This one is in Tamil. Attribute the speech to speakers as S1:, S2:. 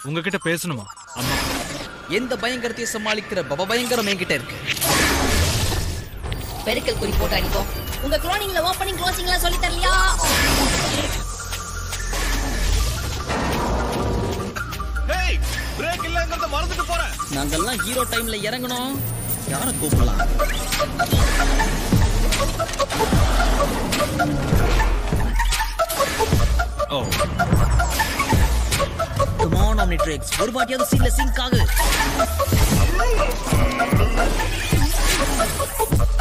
S1: உங்ககிட்ட பேசணுமா அம்மா
S2: எந்த பயங்கரத்தையும் சமாளிக்கிற பப பயங்கரம் என்கிட்ட இருக்கு
S3: பெருக்கல் குறி போட்டு அடிப்போம் உங்க குளோனிங்ல ஓப்பனிங் க்ளோசிங்லாம் சொல்லி தரலையா
S4: ஹேய் பிரேக் இல்லங்கறத மறந்துட்டு போறேன்
S2: நாங்கெல்லாம் ஹீரோ டைம்ல இறங்கணும் யார கூப்பிடலாம்
S1: ஓ
S2: Come on, Omnitrix. ஒரு வாட்டியாவது சீன்ல சிங்க் ஆகு